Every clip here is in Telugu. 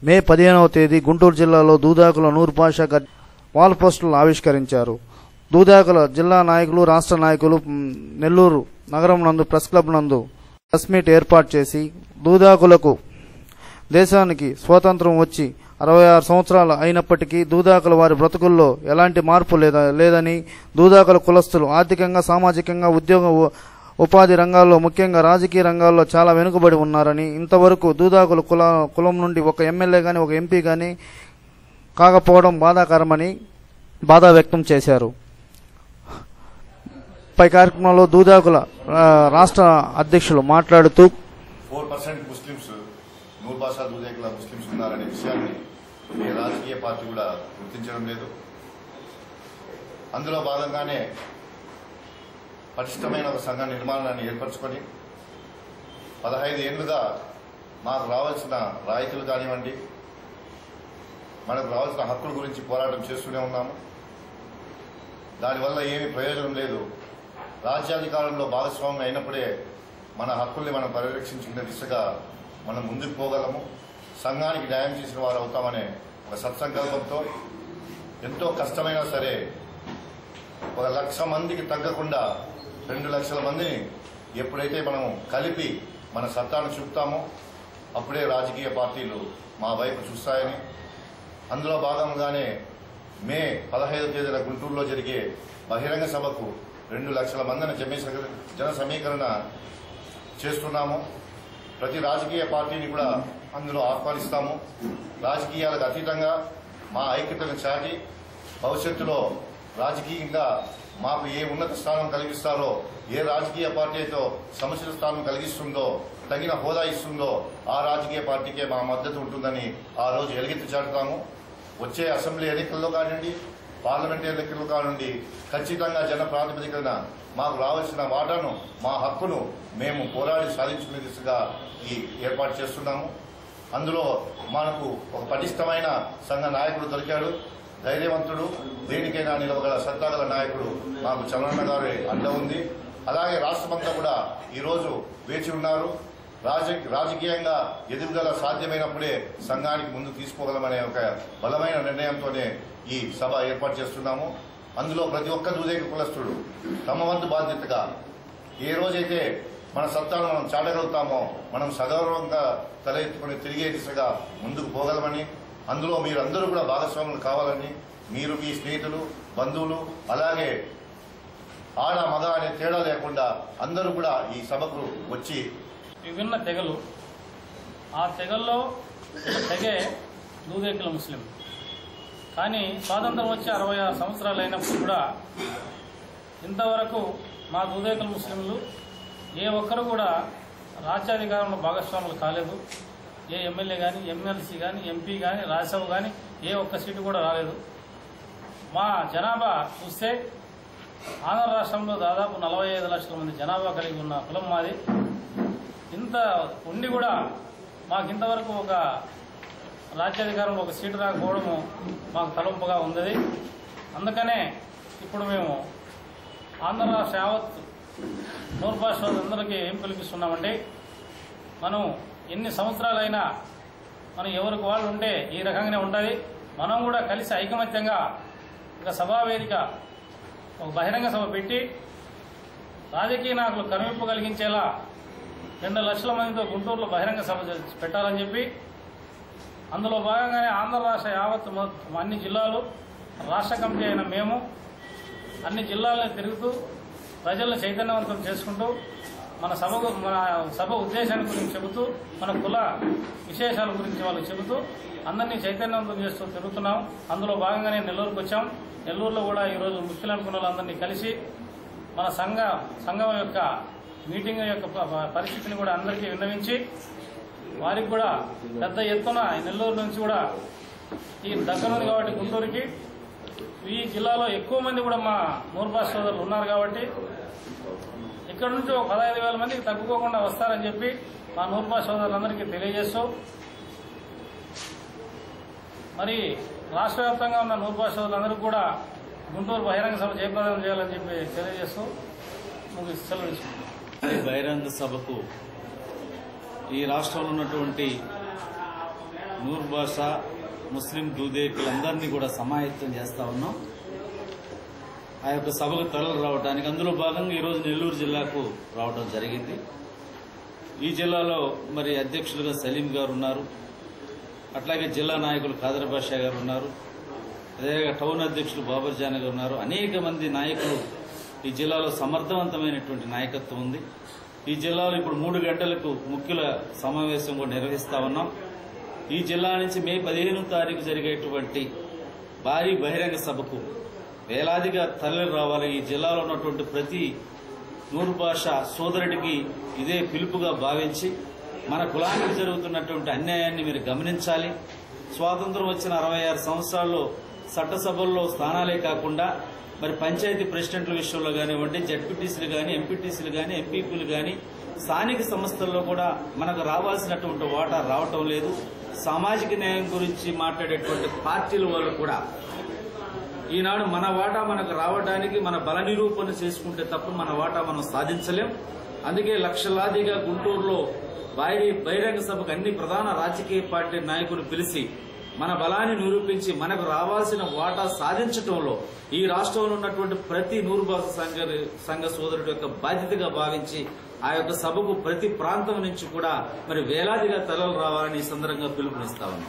మే పదిహేనవ తేదీ గుంటూరు జిల్లాలో దూదాకుల నూరు పాషా గడ్ వాల్ పోస్టులను ఆవిష్కరించారు దూదాకుల జిల్లా నాయకులు రాష్ట్ర నాయకులు మ్, నెల్లూరు నగరం నందు ప్రెస్ క్లబ్ నందు ప్రెస్ మీట్ ఏర్పాటు చేసి దూదాకులకు దేశానికి స్వాతంత్రం వచ్చి అరవై ఆరు సంవత్సరాలు అయినప్పటికీ దూదాకుల వారి బ్రతుకుల్లో ఎలాంటి మార్పు లేదా లేదని దూదాకుల కులస్తులు ఆర్థికంగా సామాజికంగా ఉద్యోగ ఉ- ఉపాధి రంగాల్లో ముఖ్యంగా రాజకీయ రంగాల్లో చాలా వెనుకబడి ఉన్నారని ఇంతవరకు దూదాకుల కుల కులం నుండి ఒక ఎమ్మెల్యే గాని ఒక ఎంపీ గాని కాకపోవడం బాధాకరమని బాధ వ్యక్తం చేశారు పై కార్యక్రమంలో దూదాకుల ఆ, రాష్ట్ర అధ్యక్షులు మాట్లాడుతూ ఫోర్ పర్సెంట్ ముస్లిమ్స్ నూరు భాషా దూదేకుల ముస్లిమ్స్ ఉన్నారనే విషయాన్ని ఏ రాజకీయ పార్టీ కూడా గుర్తించడం లేదు అందులో భాగంగానే పటిష్టమైన ఒక సంఘ నిర్మాణాన్ని ఏర్పరచుకొని పదహైదు ఏళ్లుగా మాకు రావాల్సిన రాయితీలు కానివ్వండి మనకు రావాల్సిన హక్కుల గురించి పోరాటం చేస్తూనే ఉన్నాము దానివల్ల ఏమీ ప్రయోజనం లేదు రాజ్యాధికారంలో భాగస్వామ్యం అయినప్పుడే మన హక్కుల్ని మనం పరిరక్షించుకునే దిశగా మనం ముందుకు పోగలము సంఘానికి న్యాయం చేసిన వారు అవుతామనే ఒక సత్సంకల్పంతో ఎంతో కష్టమైనా సరే ఒక లక్ష మందికి తగ్గకుండా రెండు లక్షల మందిని ఎప్పుడైతే మనం కలిపి మన సత్తాను చూపుతామో అప్పుడే రాజకీయ పార్టీలు మా వైపు చూస్తాయని అందులో భాగంగానే మే పదహైదు తేదీన గుంటూరులో జరిగే బహిరంగ సభకు రెండు లక్షల మందిని జమ జన సమీకరణ చేస్తున్నాము ప్రతి రాజకీయ పార్టీని కూడా అందులో ఆహ్వానిస్తాము రాజకీయాలకు అతీతంగా మా ఐక్యతను చాటి భవిష్యత్తులో రాజకీయంగా మాకు ఏ ఉన్నత స్థానం కలిగిస్తారో ఏ రాజకీయ పార్టీ అయితే సముచిత స్థానం కలిగిస్తుందో తగిన హోదా ఇస్తుందో ఆ రాజకీయ పార్టీకే మా మద్దతు ఉంటుందని ఆ రోజు ఎలుగెత్తి చాటుతాము వచ్చే అసెంబ్లీ ఎన్నికల్లో కానివ్వండి పార్లమెంట్ ఎన్నికల్లో కానివ్వండి ఖచ్చితంగా జన ప్రాతిపదికన మాకు రావాల్సిన వాటాను మా హక్కును మేము పోరాడి సాధించుకునే దిశగా ఈ ఏర్పాటు చేస్తున్నాము అందులో మనకు ఒక పటిష్టమైన సంఘ నాయకుడు దొరికాడు ధైర్యవంతుడు దేనికైనా నిలవగల సత్తాగల నాయకుడు మాకు చలనన్న గారి అండ ఉంది అలాగే రాష్ట్రమంతా కూడా ఈరోజు వేచి ఉన్నారు రాజ రాజకీయంగా ఎదుగుదల సాధ్యమైనప్పుడే సంఘానికి ముందు తీసుకోగలమనే ఒక బలమైన నిర్ణయంతోనే ఈ సభ ఏర్పాటు చేస్తున్నాము అందులో ప్రతి ఒక్క దూదేక కులస్తుడు తమ వంతు బాధ్యతగా ఏ రోజైతే మన సత్తాను మనం చాటగలుగుతామో మనం సగౌరవంగా తల ఎత్తుకుని తిరిగే దిశగా ముందుకు పోగలమని అందులో మీరందరూ కూడా భాగస్వాములు కావాలని మీరు మీ స్నేహితులు బంధువులు అలాగే ఆడ మగ అనే తేడా లేకుండా అందరూ కూడా ఈ సభకు వచ్చి విభిన్న తెగలు ఆ తెగల్లో ఒక తెగే దూదేకుల ముస్లిం కానీ స్వాతంత్రం వచ్చి అరవై ఆరు సంవత్సరాలు అయినప్పుడు కూడా ఇంతవరకు మా దూదేకుల ముస్లింలు ఏ ఒక్కరు కూడా రాజ్యాధికారంలో భాగస్వాములు కాలేదు ఏ ఎమ్మెల్యే కానీ ఎమ్మెల్సీ కానీ ఎంపీ కానీ రాజ్యసభ కానీ ఏ ఒక్క సీటు కూడా రాలేదు మా జనాభా చూస్తే ఆంధ్ర రాష్ట్రంలో దాదాపు నలభై ఐదు లక్షల మంది జనాభా కలిగి ఉన్న కులం మాది ఇంత ఉండి కూడా మాకు ఇంతవరకు ఒక రాజ్యాధికారంలో ఒక సీటు రాకపోవడము మాకు తలంపుగా ఉంది అందుకనే ఇప్పుడు మేము ఆంధ్ర రాష్ట్ర యావత్ నూర్పాస్ అందరికీ ఏం పిలిపిస్తున్నామంటే మనం ఎన్ని సంవత్సరాలైనా మనం ఎవరికి వాళ్ళు ఉంటే ఈ రకంగానే ఉంటుంది మనం కూడా కలిసి ఐకమత్యంగా ఒక సభా వేదిక ఒక బహిరంగ సభ పెట్టి రాజకీయ నాయకులు కనువిప్పు కలిగించేలా రెండు లక్షల మందితో గుంటూరులో బహిరంగ సభ చేసి పెట్టాలని చెప్పి అందులో భాగంగానే ఆంధ్ర రాష్ట్ర యావత్ మొత్తం అన్ని జిల్లాలు రాష్ట్ర కమిటీ అయిన మేము అన్ని జిల్లాలను తిరుగుతూ ప్రజలను చైతన్యవంతం చేసుకుంటూ మన సభకు మన సభ ఉద్దేశాన్ని గురించి చెబుతూ మన కుల విశేషాల గురించి వాళ్ళకి చెబుతూ అందరినీ చైతన్యవంతం చేస్తూ తిరుగుతున్నాం అందులో భాగంగానే నెల్లూరుకు వచ్చాం నెల్లూరులో కూడా ఈరోజు ముఖ్యులు అనుకున్న వాళ్ళందరినీ కలిసి మన సంఘ సంఘం యొక్క మీటింగ్ యొక్క ప- ప- పరిస్థితిని కూడా అందరికీ విన్నవించి వారికి కూడా పెద్ద ఎత్తున ఈ నెల్లూరు నుంచి కూడా ఈ దగ్గరుంది కాబట్టి గుంటూరుకి ఈ జిల్లాలో ఎక్కువ మంది కూడా మా నూర్పాస్ సోదరులు ఉన్నారు కాబట్టి ఇక్కడ నుంచి ఒక పదహైదు వేల మందికి తగ్గుకోకుండా వస్తారని చెప్పి మా నూర్పాస్ సోదరులందరికీ తెలియజేస్తూ మరి రాష్ట్ర వ్యాప్తంగా ఉన్న నూర్పాస్ సోదరులందరికీ కూడా గుంటూరు బహిరంగ సభ జయప్రదం చేయాలని చెప్పి తెలియజేస్తూ ముగి సెలవు తీసుకుంటాం ఈ బహిరంగ సభకు ఈ రాష్ట్రంలో ఉన్నటువంటి నూర్ బాషా ముస్లిం దూదేకులందరినీ కూడా సమాయత్తం చేస్తా ఉన్నాం ఆ యొక్క సభకు తరలి రావడానికి అందులో భాగంగా ఈరోజు నెల్లూరు జిల్లాకు రావడం జరిగింది ఈ జిల్లాలో మరి అధ్యక్షులుగా సలీం గారు ఉన్నారు అట్లాగే జిల్లా నాయకులు ఖాదర్ బాషా గారు ఉన్నారు అదేవిధంగా టౌన్ అధ్యక్షులు బాబర్ జాన్ గారు ఉన్నారు అనేక మంది నాయకులు ఈ జిల్లాలో సమర్థవంతమైనటువంటి నాయకత్వం ఉంది ఈ జిల్లాలో ఇప్పుడు మూడు గంటలకు ముఖ్యుల సమావేశం కూడా నిర్వహిస్తా ఉన్నాం ఈ జిల్లా నుంచి మే పదిహేను తారీఖు జరిగేటువంటి భారీ బహిరంగ సభకు వేలాదిగా తరలి రావాలి ఈ జిల్లాలో ఉన్నటువంటి ప్రతి నూరు భాష సోదరుడికి ఇదే పిలుపుగా భావించి మన కులానికి జరుగుతున్నటువంటి అన్యాయాన్ని మీరు గమనించాలి స్వాతంత్రం వచ్చిన అరవై ఆరు సంవత్సరాల్లో చట్టసభల్లో స్థానాలే కాకుండా మరి పంచాయతీ ప్రెసిడెంట్ల విషయంలో కానివ్వండి జడ్పీటీసీలు కానీ ఎంపీటీసీలు కానీ ఎంపీపీలు కానీ స్థానిక సంస్థల్లో కూడా మనకు రావాల్సినటువంటి వాటా రావటం లేదు సామాజిక న్యాయం గురించి మాట్లాడేటువంటి పార్టీల వాళ్ళు కూడా ఈనాడు మన వాటా మనకు రావడానికి మన బల నిరూపణ చేసుకుంటే తప్ప మన వాటా మనం సాధించలేం అందుకే లక్షలాదిగా గుంటూరులో భారీ బహిరంగ సభకు అన్ని ప్రధాన రాజకీయ పార్టీ నాయకులు పిలిచి మన బలాన్ని నిరూపించి మనకు రావాల్సిన వాటా సాధించటంలో ఈ రాష్ట్రంలో ఉన్నటువంటి ప్రతి నూరుబాస సంఘ సంఘ సోదరుడు యొక్క బాధ్యతగా భావించి ఆ యొక్క సభకు ప్రతి ప్రాంతం నుంచి కూడా మరి వేలాదిగా తలలు రావాలని ఈ సందర్భంగా పిలుపునిస్తా ఉన్నాం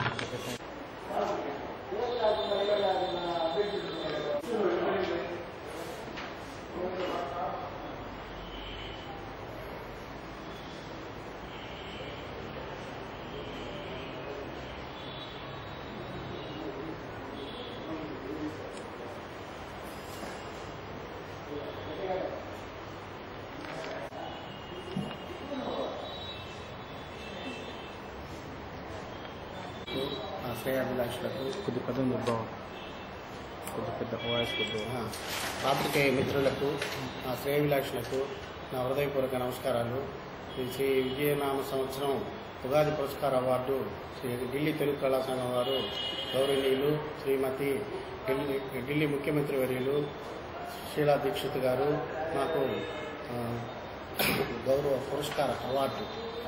ఆ శ్రేయాభిలాషులకు కొద్ది పెద్ద బావ కొద్ది పెద్ద వాయిస్ కొద్ది ఆ, పాత్రికేయ మిత్రులకు ఆ శ్రేయాభిలాషులకు నా హృదయపూర్వక నమస్కారాలు ఈ శ్రీ విజయనామ సంవత్సరం ఉగాది పురస్కార అవార్డు శ్రీ ఢిల్లీ తెలుగు కళా సంఘం వారు గౌరవనీయులు శ్రీమతి ఢిల్లీ ఢిల్లీ ముఖ్యమంత్రి వర్యులు షీలా దీక్షిత్ గారు నాకు ఆ, గౌరవ పురస్కార అవార్డు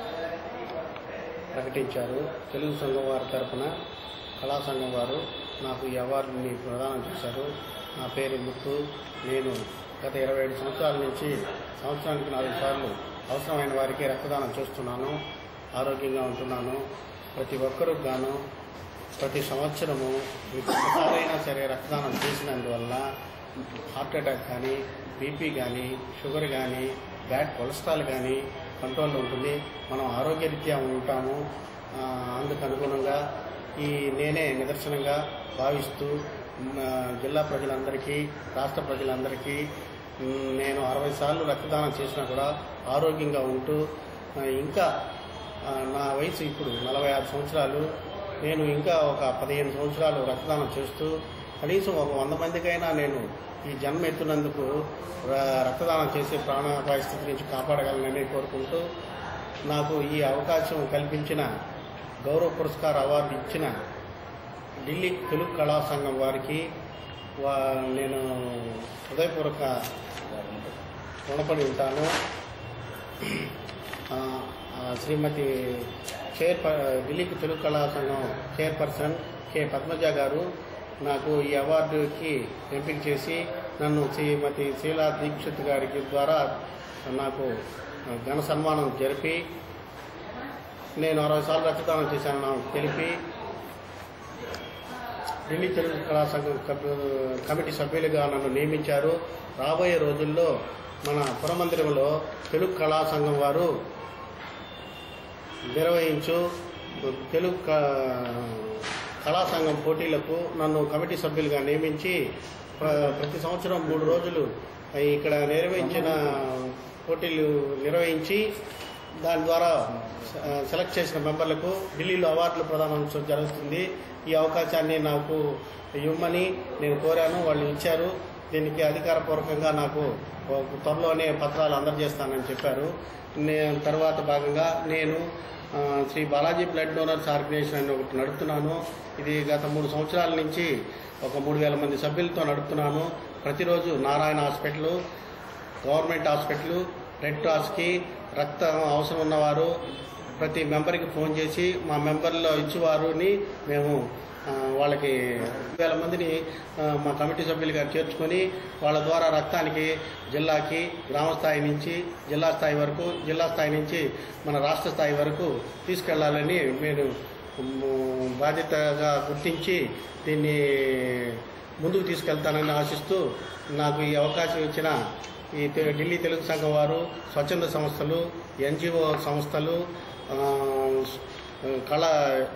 ప్రకటించారు తెలుగు సంఘం వారి తరపున కళా సంఘం వారు నాకు ఈ అవార్డుని ప్రదానం చేశారు నా పేరు ముత్తు నేను గత ఇరవై ఏడు సంవత్సరాల నుంచి సంవత్సరానికి నాలుగు సార్లు అవసరమైన వారికి రక్తదానం చేస్తున్నాను ఆరోగ్యంగా ఉంటున్నాను ప్రతి ఒక్కరూ గాను ప్రతి సంవత్సరము ఒకసారైనా సరే రక్తదానం చేసినందువల్ల హార్ట్ అటాక్ కానీ బీపీ కానీ షుగర్ కానీ బ్యాడ్ కొలెస్ట్రాల్ కానీ కంట్రోల్లో ఉంటుంది మనం ఆరోగ్యరీత్యా ఉంటాము ఆ, అందుకు అనుగుణంగా ఈ నేనే నిదర్శనంగా భావిస్తూ మ్, ఆ, జిల్లా ప్రజలందరికీ రాష్ట్ర ప్రజలందరికీ మ్, నేను అరవై సార్లు రక్తదానం చేసినా కూడా ఆరోగ్యంగా ఉంటూ ఆ, ఇంకా ఆ, నా వయసు ఇప్పుడు నలభై ఆరు సంవత్సరాలు నేను ఇంకా ఒక పదిహేను సంవత్సరాలు రక్తదానం చేస్తూ కనీసం ఒక వంద మందికైనా నేను ఈ జన్మ ఎత్తున్నందుకు ర- రక్తదానం చేసే ప్రాణాపాయ స్థితి నుంచి కాపాడగలనని కోరుకుంటూ నాకు ఈ అవకాశం కల్పించిన గౌరవ పురస్కార అవార్డు ఇచ్చిన ఢిల్లీ తెలుగు కళా సంఘం వారికి వా నేను హృదయపూర్వక రుణపడి ఉంటాను ఆ, ఆ, శ్రీమతి చైర్ ఢిల్లీ తెలుగు కళా సంఘం చైర్పర్సన్ కె పద్మజ గారు నాకు ఈ అవార్డుకి ఎంపిక చేసి నన్ను శ్రీమతి శీలా దీక్షిత్ గారికి ద్వారా నాకు ఘన సన్మానం జరిపి నేను అరవై సార్లు రక్తదానం చేశాను నాకు తెలిపి ఢిల్లీ తెలుగు కళా సంఘం కబ్- కమిటీ సభ్యులుగా నన్ను నియమించారు రాబోయే రోజుల్లో మన పురమందిరంలో తెలుగు కళా సంఘం వారు నిర్వహించు తెలుగు క- కళా సంఘం పోటీలకు నన్ను కమిటీ సభ్యులుగా నియమించి ప్ర- ప్రతి సంవత్సరం మూడు రోజులు ఇక్కడ నిర్వహించిన పోటీలు నిర్వహించి దాని ద్వారా స- సెలెక్ట్ చేసిన మెంబర్లకు ఢిల్లీలో అవార్డులు ప్రదానం జరుగుతుంది ఈ అవకాశాన్ని నాకు ఇవ్వమని నేను కోరాను వాళ్ళు ఇచ్చారు దీనికి అధికారపూర్వకంగా నాకు ఒక త్వరలోనే పత్రాలు అందజేస్తానని చెప్పారు నేను తర్వాత భాగంగా నేను ఆ, Shri Balaji blood donors organisation అని ఒకటి నడుపుతున్నాను ఇది గత మూడు సంవత్సరాల నుంచి ఒక మూడు వేల మంది సభ్యులతో నడుపుతున్నాను ప్రతిరోజు Narayana hospital government hospital red క్రాస్కి రక్తం అవసరం ఉన్నవారు ప్రతి మెంబర్కి ఫోన్ చేసి మా మెంబర్లో ఇచ్చేవారుని మేము ఆ, వాళ్ళకి వేల మందిని ఆ, మా కమిటీ సభ్యులుగా చేర్చుకొని వాళ్ళ ద్వారా రక్తానికి జిల్లాకి గ్రామ స్థాయి నుంచి జిల్లా స్థాయి వరకు జిల్లా స్థాయి నుంచి మన రాష్ట్ర స్థాయి వరకు తీసుకెళ్లాలని నేను మ్, బాధ్యతగా గుర్తించి దీన్ని ముందుకు తీసుకెళ్తానని ఆశిస్తూ నాకు ఈ అవకాశం ఇచ్చిన ఈ తె- ఢిల్లీ తెలుగు సంఘం వారు స్వచ్ఛంద సంస్థలు ఎన్జిఓ సంస్థలు ఆ, కళ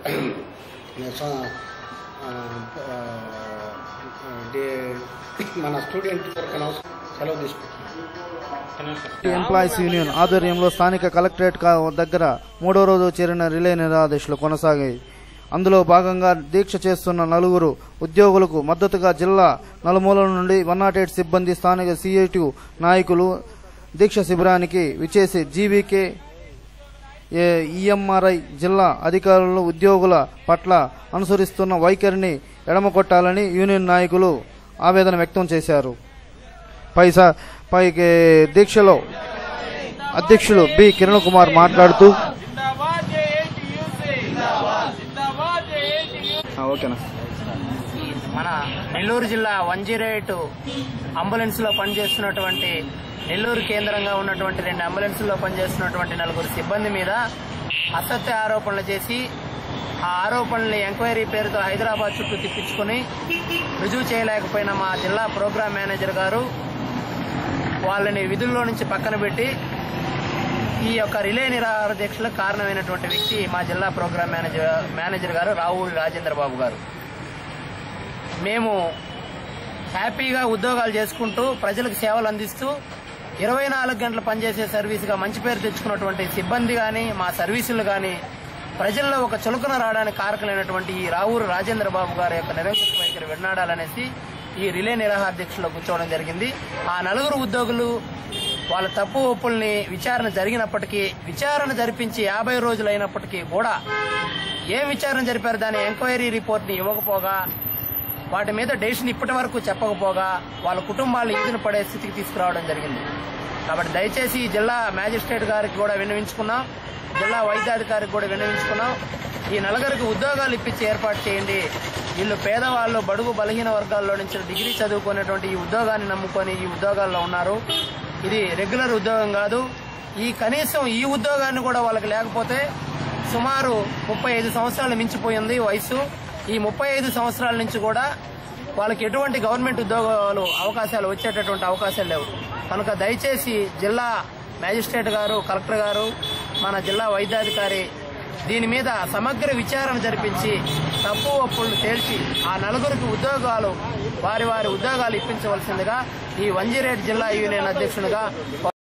స- ఆ, ఆ, డే- మన స్టూడెంట్ తరఫున సెలవు తీసుకుంటున్నాను ఎంప్లాయీస్ యూనియన్ ఆధ్వర్యంలో స్థానిక కలెక్టరేట్ కా- దగ్గర మూడో రోజు చేరిన రిలే నిరాదేశాలు కొనసాగాయి అందులో భాగంగా దీక్ష చేస్తున్న నలుగురు ఉద్యోగులకు మద్దతుగా జిల్లా నలుమూలల నుండి వన్ నాట్ ఎయిట్ సిబ్బంది స్థానిక సిఐటి నాయకులు దీక్ష శిబిరానికి విచ్చేసి జీవీకే ఏ- ఈఎంఆర్ఐ జిల్లా అధికారులు ఉద్యోగుల పట్ల అనుసరిస్తున్న వైఖరిని ఎడమకొట్టాలని యూనియన్ నాయకులు ఆవేదన వ్యక్తం చేశారు పైసా పైకి దీక్షలో అధ్యక్షులు బి కిరణ్ కుమార్ మాట్లాడుతూ ఆ, ఓకేనా మన నెల్లూరు జిల్లా వన్ జీరో ఎయిట్ అంబులెన్స్లో పనిచేస్తున్నటువంటి నెల్లూరు కేంద్రంగా ఉన్నటువంటి రెండు అంబులెన్స్లో పనిచేస్తున్నటువంటి నలుగురు సిబ్బంది మీద అసత్య ఆరోపణలు చేసి ఆ ఆరోపణల్ని ఎంక్వైరీ పేరుతో హైదరాబాద్ చుట్టూ తిప్పించుకొని రుజువు చేయలేకపోయిన మా జిల్లా ప్రోగ్రామ్ మేనేజర్ గారు వాళ్ళని విధుల్లో నుంచి పక్కన పెట్టి ఈ యొక్క రిలే నిరాహార దీక్షలకు కారణమైనటువంటి వ్యక్తి మా జిల్లా ప్రోగ్రామ్ మేనేజర్ మేనేజర్ గారు రావుల్ రాజేంద్ర బాబు గారు మేము హ్యాపీగా ఉద్యోగాలు చేసుకుంటూ ప్రజలకు సేవలు అందిస్తూ ఇరవై నాలుగు గంటలు పనిచేసే సర్వీస్గా మంచి పేరు తెచ్చుకున్నటువంటి సిబ్బంది కానీ మా సర్వీసులు కానీ ప్రజల్లో ఒక చులకన రావడానికి కారకులైనటువంటి ఈ రావూరు రాజేంద్ర బాబు గారి యొక్క నిరంకుశ వైఖరి విన్నాడాలనేసి ఈ రిలే నిరాహార దీక్షలో కూర్చోవడం జరిగింది ఆ నలుగురు ఉద్యోగులు వాళ్ళ తప్పు ఒప్పుల్ని విచారణ జరిగినప్పటికీ విచారణ జరిపించి యాభై రోజులు అయినప్పటికీ కూడా ఏం విచారణ జరిపారు దాని ఎంక్వైరీ రిపోర్ట్ని ఇవ్వకపోగా వాటి మీద డెసిషన్ ఇప్పటి వరకు చెప్పకపోగా వాళ్ళ కుటుంబాలు ఈదిన పడే స్థితికి తీసుకురావడం జరిగింది కాబట్టి దయచేసి ఈ జిల్లా మ్యాజిస్ట్రేట్ గారికి కూడా విన్నవించుకున్నాం జిల్లా వైద్యాధికారికి కూడా విన్నవించుకున్నాం ఈ నలుగురికి ఉద్యోగాలు ఇప్పించి ఏర్పాటు చేయండి వీళ్ళు పేదవాళ్ళు బడుగు బలహీన వర్గాల్లో నుంచి డిగ్రీ చదువుకునేటువంటి ఈ ఉద్యోగాన్ని నమ్ముకొని ఈ ఉద్యోగాల్లో ఉన్నారు ఇది రెగ్యులర్ ఉద్యోగం కాదు ఈ కనీసం ఈ ఉద్యోగాన్ని కూడా వాళ్ళకి లేకపోతే సుమారు ముప్పై ఐదు సంవత్సరాలు మించిపోయింది వయసు ఈ ముప్పై ఐదు సంవత్సరాల నుంచి కూడా వాళ్ళకి ఎటువంటి గవర్నమెంట్ ఉద్యోగాలు అవకాశాలు వచ్చేటటువంటి అవకాశాలు లేవు కనుక దయచేసి జిల్లా మేజిస్ట్రేట్ గారు కలెక్టర్ గారు మన జిల్లా వైద్యాధికారి దీని మీద సమగ్ర విచారణ జరిపించి తప్పు ఒప్పులు తేల్చి ఆ నలుగురికి ఉద్యోగాలు వారి వారి ఉద్యోగాలు ఇప్పించవలసిందిగా ఈ వంజిరేట్ జిల్లా యూనియన్ అధ్యక్షునిగా